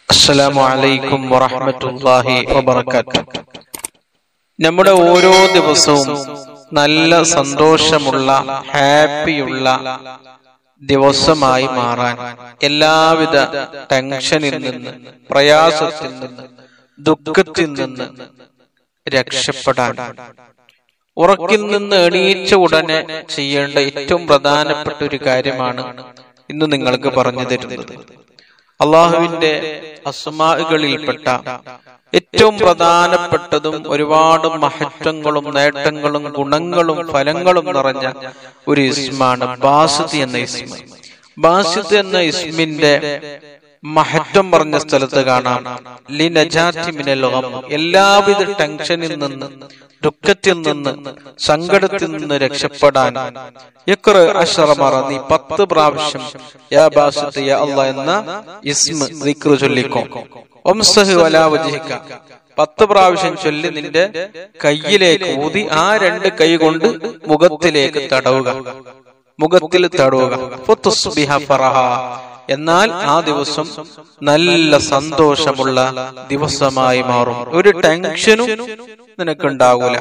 അസ്സലാമു അലൈക്കും വറഹ്മത്തുള്ളാഹി വബറകാതുഹു നമ്മുടെ ഓരോ ദിവസവും നല്ല സന്തോഷമുള്ള ഹാപ്പിയുള്ള ദിവസമായി മാറാൻ എല്ലാവിധ ടെൻഷനിൽ നിന്ന് പ്രയാസത്തിൽ നിന്ന് ദുഃഖത്തിൽ നിന്ന് രക്ഷപ്പെടാൻ ഉറക്കിൽ നിന്ന് എണീച്ച ഉടനെ ചെയ്യേണ്ട ഏറ്റവും പ്രധാനപ്പെട്ട ഒരു കാര്യമാണ് ഇന്ന് നിങ്ങൾക്ക് പറഞ്ഞു തരുന്നത് അള്ളാഹുവിന്റെ അസ്മാകളിൽപ്പെട്ട ഏറ്റവും പ്രധാനപ്പെട്ടതും ഒരുപാട് മഹത്വങ്ങളും നേട്ടങ്ങളും ഗുണങ്ങളും ഫലങ്ങളും നിറഞ്ഞ ഒരു ഇസ്മാണ് ബാസിദ് എന്ന ഇസ്മ ബാസിദ് എന്ന ഇസ്മിന്റെ മഹത്വം പറഞ്ഞ സ്ഥലത്ത് കാണാം ലി നജാത്തി മിനൽ ഗം എല്ലാവിധ ടെൻഷനിൽ നിന്ന് ദുഃഖത്തിൽ നിന്ന് സങ്കടത്തിൽ നിന്ന് രക്ഷപ്പെടാൻ ഇഖ്റ അശ്റ മറ നീ പത്ത് പ്രാവശ്യം യാ ബാസിത്ത് യാ അല്ലാഹ് എന്ന ഇസ്മ ദിക്ർ ചൊല്ലിക്കോ ഒംസഹ് വലാ വജ്ഹിക പത്ത് പ്രാവശ്യം ചൊല്ലി നിന്റെ കയ്യിലേക്ക് ഊതി ആ രണ്ട് കൈ കൊണ്ട് മുഖത്തിലേക്ക് തടവുക മുഖത്തിൽ തടവുക ഫതുസ്ബിഹ ഫറഹ എന്നാൽ ആ ദിവസം നല്ല സന്തോഷമുള്ള ദിവസമായി മാറും ഒരു ടെൻഷനും നിനക്കുണ്ടാകൂല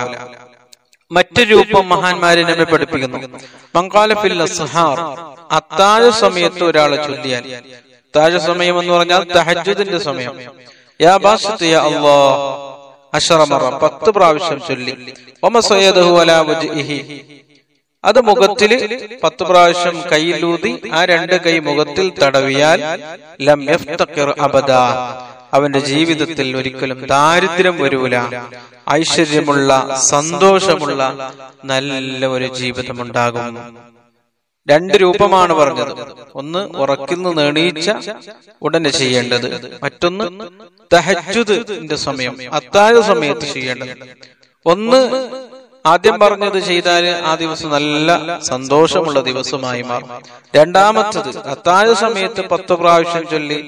മറ്റു രൂപം മഹാന്മാരെ നമ്മെ പഠിപ്പിക്കുന്നു മങ്കാലഫിൽ അസ്ഹാർ അത്താഴ സമയത്ത് ഒരാളെ ചൊല്ലിയാൽ അത്താഴ സമയം എന്ന് പറഞ്ഞാൽ തഹജുദിന്റെ സമയം യാ ബാസിത്ത് യാ അല്ലാഹ് അഷറമറ പത്ത് പ്രാവശ്യം ചൊല്ലി ഒമ സയ്യദഹു അലാ വജ്ഹിഹി അത് മുഖത്തില് പത്ത് പ്രാവശ്യം കൈയിലൂതി ആ രണ്ട് കൈ മുഖത്തിൽ തടവിയാൽ ലം യഫ്തഖിർ അബദ അവന്റെ ജീവിതത്തിൽ ഒരിക്കലും ദാരിദ്ര്യം വരൂല ഐശ്വര്യമുള്ള സന്തോഷമുള്ള നല്ല ഒരു ജീവിതമുണ്ടാകും രണ്ട് രൂപമാണ് പറഞ്ഞത് ഒന്ന് ഉറക്കിൽ നിന്ന് എണീച്ച ഉടനെ ചെയ്യേണ്ടത് മറ്റൊന്ന് തഹജുദിന്റെ സമയം അത്താഴ സമയത്ത് ചെയ്യേണ്ടത് ഒന്ന് ആദ്യം പറഞ്ഞത് ചെയ്താൽ ആ ദിവസം നല്ല സന്തോഷമുള്ള ദിവസമായി മാറും രണ്ടാമത്തത് അത്താഴ സമയത്ത് പത്ത് പ്രാവശ്യം ചൊല്ലി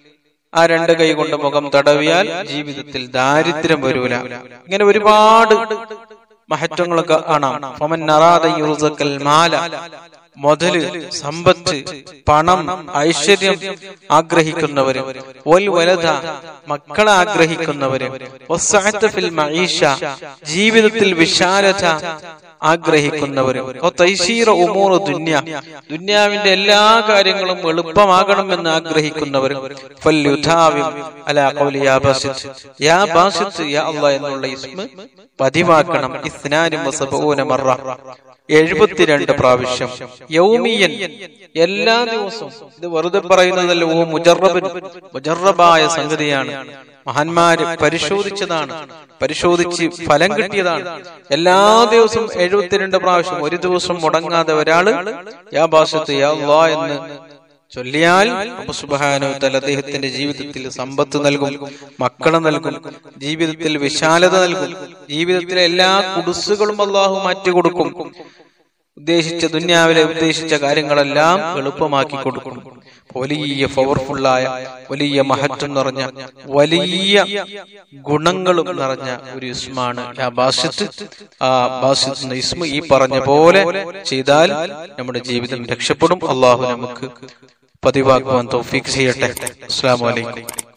ആ രണ്ട് കൈ കൊണ്ട് മുഖം തടവിയാൽ ജീവിതത്തിൽ ദാരിദ്ര്യം വരൂല ഇങ്ങനെ ഒരുപാട് മഹത്വങ്ങളൊക്കെ കാണാം ഫമൻ നറാദ യുർസക്കൽ മാല മുതല് സമ്പത്ത് പണം ഐശ്വര്യം ആഗ്രഹിക്കുന്നവരും ഒൽ വലത മക്കളെ ആഗ്രഹിക്കുന്നവരും വസ്സഅത്ത് ഫിൽ മഈഷ ജീവിതത്തിൽ വിശാലത ആഗ്രഹിക്കുന്നവരും തൈസീറ ഉമൂർ ദുന്യ ദുന്യാവിന്റെ എല്ലാ കാര്യങ്ങളും എളുപ്പമാകണമെന്ന് ആഗ്രഹിക്കുന്നവരും ഫല്യുധാവിം അലാ ഖൗലി യാ ബാസിത്ത് യാ ബാസിത്ത് യാ അല്ലാഹ് എന്നുള്ള ഇസ്മ പതിവാക്കണം ഇസ്നാനും വസബൂന മറ എഴുപത്തിരണ്ട് പ്രാവശ്യം യൗമിയൻ എല്ലാ ദിവസവും ഇത് വെറുതെ പറയുന്നതല്ല ഓ മുജറബൻ മുജറബായ സംഗതിയാണ് മഹാന്മാര് പരിശോധിച്ചതാണ് പരിശോധിച്ച് ഫലം കിട്ടിയതാണ് എല്ലാ ദിവസവും എഴുപത്തിരണ്ട് പ്രാവശ്യം ഒരു ദിവസം മുടങ്ങാതെ ഒരാള് യാ ബാസത്ത് യാ അല്ലാ എന്ന് ചൊല്ലിയാൽ സുബാനോ തല അദ്ദേഹത്തിന്റെ ജീവിതത്തിൽ സമ്പത്ത് നൽകും മക്കളെ നൽകും ജീവിതത്തിൽ വിശാലത നൽകും ജീവിതത്തിലെ എല്ലാ കുടുസുകളും അള്ളാഹു മാറ്റിക്കൊടുക്കും ഉദ്ദേശിച്ച ദുന്യാവിലെ ഉദ്ദേശിച്ച കാര്യങ്ങളെല്ലാം എളുപ്പമാക്കി കൊടുക്കും വലിയ പവർഫുള്ളായ വലിയ മഹത്വം നിറഞ്ഞ വലിയ ഗുണങ്ങളും നിറഞ്ഞ ഒരു ഇസ്മാണ് ആ ബാസിത്ത് ആ ബാസിത്ത് ഇസ്മ ഈ പറഞ്ഞ പോലെ ചെയ്താൽ നമ്മുടെ ജീവിതം രക്ഷപ്പെടും അള്ളാഹു നമുക്ക് പതിവാക്കുവാൻ തൗഫീഖ് ചെയ്യട്ടെ അസ്സാം വലൈക്കും